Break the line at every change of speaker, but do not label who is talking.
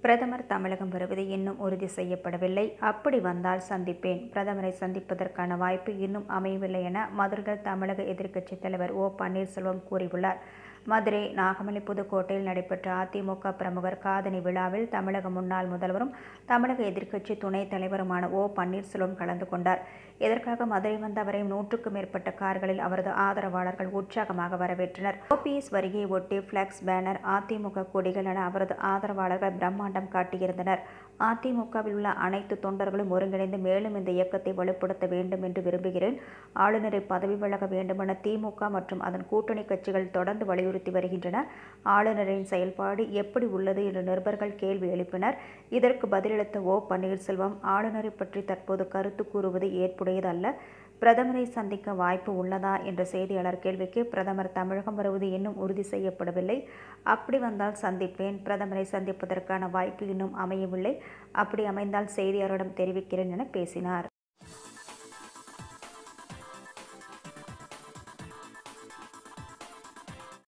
பிரதமர் தமிழகம் வருவது இன்னும் உறுதி செய்யப்படவில்லை அப்படி வந்தால் சந்திப்பேன் பிரதமரை சந்திப்பதற்கான வாய்ப்பு இன்னும் அமையவில்லை என மதுரையில் தமிழக எதிர்க்கட்சித் தலைவர் ஓ பன்னீர்செல்வம் கூறியுள்ளார் மதுரை நாகமலை புதுக்கோட்டையில் நடைபெற்ற அதிமுக பிரமுகர் காதணி விழாவில் தமிழக முன்னாள் முதல்வரும் தமிழக எதிர்க்கட்சி துணைத் தலைவருமான ஓ பன்னீர்செல்வம் கலந்து கொண்டார் இதற்காக மதுரை வந்த அவரை நூற்றுக்கும் மேற்பட்ட கார்களில் அவரது ஆதரவாளர்கள் உற்சாகமாக வரவேற்றனர் ஓபிஎஸ் வருகையை ஒட்டி பிளக்ஸ் பேனர் அதிமுக கொடிகள் என அவரது ஆதரவாளர்கள் பிரம்மாண்டம் காட்டியிருந்தனர் அதிமுகவில் உள்ள அனைத்து தொண்டர்களும் ஒருங்கிணைந்து மேலும் இந்த இயக்கத்தை வலுப்படுத்த வேண்டும் என்று விரும்புகிறேன் ஆளுநரை பதவி விலக வேண்டுமென திமுக மற்றும் அதன் கூட்டணி கட்சிகள் தொடர்ந்து வலியுறுத்தி வருகின்றன ஆளுநரின் செயல்பாடு எப்படி உள்ளது என்று நிருபர்கள் கேள்வி எழுப்பினர் இதற்கு பதிலளித்த ஓ பன்னீர்செல்வம் ஆளுநரை பற்றி தற்போது கருத்து கூறுவது ஏற்புடையதல்ல பிரதமரை சந்திக்க வாய்ப்பு உள்ளதா என்ற செய்தியாளர் கேள்விக்கு பிரதமர் தமிழகம் வருவது இன்னும் உறுதி செய்யப்படவில்லை அப்படி வந்தால் சந்திப்பேன் பிரதமரை சந்திப்பதற்கான வாய்ப்பு இன்னும் அமையவில்லை அப்படி அமைந்தால் செய்தியாளரிடம் தெரிவிக்கிறேன் என பேசினார்